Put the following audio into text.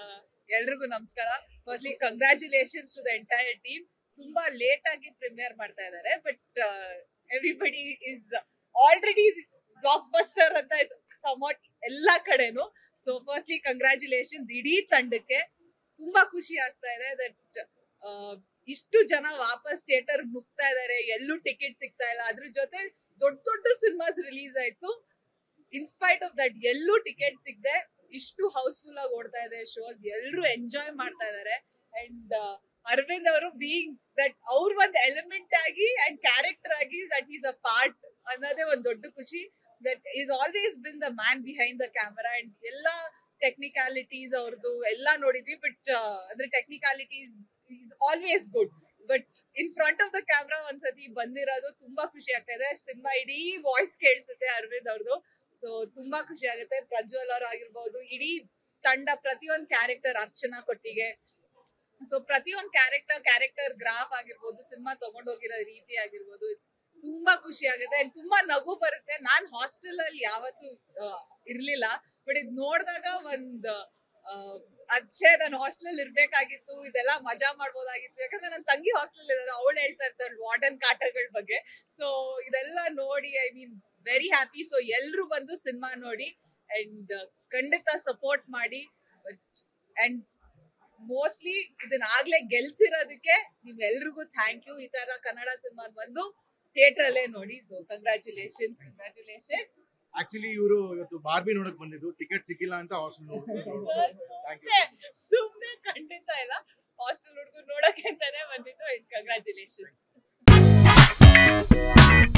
ಎಲ್ರಿಗೂ ನಮಸ್ಕಾರ firstly congratulations to the entire team ತುಂಬಾ ಲೇಟ್ ಆಗಿ ಪ್ರಿಮಿಯರ್ ಮಾಡ್ತಾ ಇದ್ದಾರೆ but everybody is already blockbuster ಅಂತ ಕಮೌಟ್ ಎಲ್ಲಾ ಕಡೆನು ಸೊ ಫಸ್ಟ್ಲಿ ಕಂಗ್ರ್ಯಾಚುಲೇಷನ್ಸ್ ಇಡೀ ತಂಡಕ್ಕೆ ತುಂಬಾ ಖುಷಿ ಆಗ್ತಾ ಇದೆ ದಟ್ ಇಷ್ಟು ಜನ ವಾಪಸ್ ಥಿಯೇಟರ್ ನುಗ್ತಾ ಇದಾರೆ ಎಲ್ಲೂ ಟಿಕೆಟ್ ಸಿಗ್ತಾ ಇಲ್ಲ ಅದ್ರ ಜೊತೆ ದೊಡ್ಡ ದೊಡ್ಡ ಸಿನಿಮಾಸ್ ರಿಲೀಸ್ ಆಯ್ತು ಇನ್ಸ್ಪೈಟ್ ಆಫ್ ದಟ್ ಎಲ್ಲೂ ಟಿಕೆಟ್ ಸಿಗದೆ ಇಷ್ಟು ಹೌಸ್ಫುಲ್ ಆಗಿ ಓಡ್ತಾ ಇದೆ ಶೋಸ್ ಎಲ್ಲರೂ ಎಂಜಾಯ್ ಮಾಡ್ತಾ ಇದಾರೆ ಅಂಡ್ ಅರವಿಂದ್ ಅವರು ಬೀಯಿಂಗ್ ದಟ್ ಅವ್ರ ಒಂದು ಎಲಿಮೆಂಟ್ ಆಗಿ ಅಂಡ್ ಕ್ಯಾರೆಕ್ಟರ್ ಆಗಿ ದಟ್ ಈಸ್ ಅ ಪಾರ್ಟ್ ಅನ್ನೋದೇ ಒಂದು ದೊಡ್ಡ ಖುಷಿ that is always been the man behind the camera and ಎಲ್ಲಾ ಟೆಕ್ನಿಕಾಲಿಟೀಸ್ ಅವ್ರದ್ದು ಎಲ್ಲ ನೋಡಿದ್ವಿ ಬಟ್ ಅಂದ್ರೆ technicalities is always good but in front of the camera ಒಂದ್ಸತಿ ಬಂದಿರೋದು ತುಂಬಾ ಖುಷಿ ಆಗ್ತಾ ಇದೆ ಸಿನಿಮಾ ಇಡೀ ವಾಯ್ಸ್ ಕೇಳಿಸುತ್ತೆ ಅರವಿಂದ್ ಅವ್ರದ್ದು ಸೊ ತುಂಬಾ ಖುಷಿ ಆಗುತ್ತೆ ಪ್ರಜ್ವಲ್ ಅವ್ರು ಆಗಿರ್ಬೋದು ಇಡೀ ತಂಡ ಪ್ರತಿಯೊಂದು ಕ್ಯಾರೆಕ್ಟರ್ ಅರ್ಚನಾ ಕೊಟ್ಟಿಗೆ ಸೊ ಪ್ರತಿಯೊಂದು ಕ್ಯಾರೆಕ್ಟರ್ ಕ್ಯಾರೆಕ್ಟರ್ ಗ್ರಾಫ್ ಆಗಿರ್ಬೋದು ಸಿನಿಮಾ ತಗೊಂಡೋಗಿರೋ ರೀತಿ ಆಗಿರ್ಬೋದು ಇಟ್ಸ್ ತುಂಬಾ ಖುಷಿ ಆಗುತ್ತೆ ಅಂಡ್ ತುಂಬಾ ನಗು ಬರುತ್ತೆ ನಾನ್ ಹಾಸ್ಟೆಲ್ ಅಲ್ಲಿ ಯಾವತ್ತೂ ಆ, ಇರ್ಲಿಲ್ಲ ಬಟ್ ಇದ್ ನೋಡಿದಾಗ ಒಂದ್ ಆ, ಅಚ್ಚೆ ನಾನು ಹಾಸ್ಟೆಲ್ ಇರ್ಬೇಕಾಗಿತ್ತು ಇದೆಲ್ಲ ಮಜಾ ಮಾಡ್ಬೋದಾಗಿತ್ತು ಯಾಕಂದ್ರೆ ನನ್ನ ತಂಗಿ ಹಾಸ್ಟೆಲ್ ಇದ್ದಾರೆ ಅವಳು ಹೇಳ್ತಾ ಇರ್ತಾಳೆ ವಾರ್ಡನ್ ಕಾಟಗಳ ಬಗ್ಗೆ ಸೊ ಇದೆಲ್ಲ ನೋಡಿ I mean very happy so ಎಲ್ರು ಬಂದು ಸಿನಿಮಾ ನೋಡಿ ಅಂಡ್ ಖಂಡಿತ ಸಪೋರ್ಟ್ ಮಾಡಿ ಅಂಡ್ ಮೋಸ್ಟ್ಲಿ ಇದನ್ನ ಆಗ್ಲೇ ಗೆಲ್ಸಿರೋದಕ್ಕೆ ನಿಮ್ ಎಲ್ರಿಗೂ ಥ್ಯಾಂಕ್ ಯು ಈ ತರ ಕನ್ನಡ ಸಿನಿಮಾ ಬಂದು ಥಿಯೇಟರ್ ಅಲ್ಲೇ ನೋಡಿ ಸೊ ಕಂಗ್ರ್ಯಾಚುಲೇಷನ್ಸ್ ಕಂಗ್ರ್ಯಾಚುಲೇಷನ್ಸ್ ಆಕ್ಚುಲಿ ಇವರು ಇವತ್ತು ಬಾರ್ಬಿ ನೋಡಕ್ ಬಂದಿದ್ದು ಟಿಕೆಟ್ ಸಿಕ್ಕಿಲ್ಲ ಅಂತ ಹಾಸ್ಟೆಲ್ ಥ್ಯಾಂಕ್ ಯು ಸುಮ್ನೆ ಸುಮ್ನೆ ಖಂಡಿತ ಇಲ್ಲ ಹಾಸ್ಟೆಲ್ ಹುಡುಗರು ನೋಡಕ್ಕೆ ಅಂತಾನೆ ಬಂದಿದ್ದು ಕಂಗ್ರ್ಯಾಚುಲೇಷನ್ಸ್